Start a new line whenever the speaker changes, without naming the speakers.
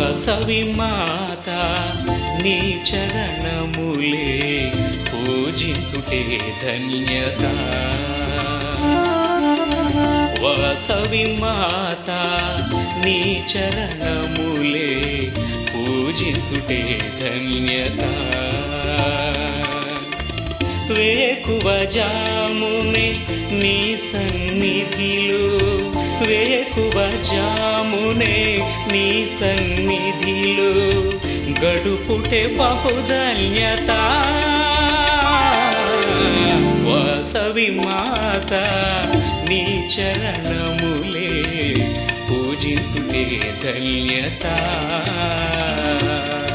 వాసవి మాత నీ చరణములే పూజించుటే ధన్యత వాసవి మాత నీ చరణములే పూజించుటే ధన్యత వేకువ జామునే నీ సన్నిధిలో వేకువ జామునే నీ సన్నిధిలో గడుపుటే బహుధన్యత వాసవి మాత నీ చరణములే పూజించుటే ధన్యత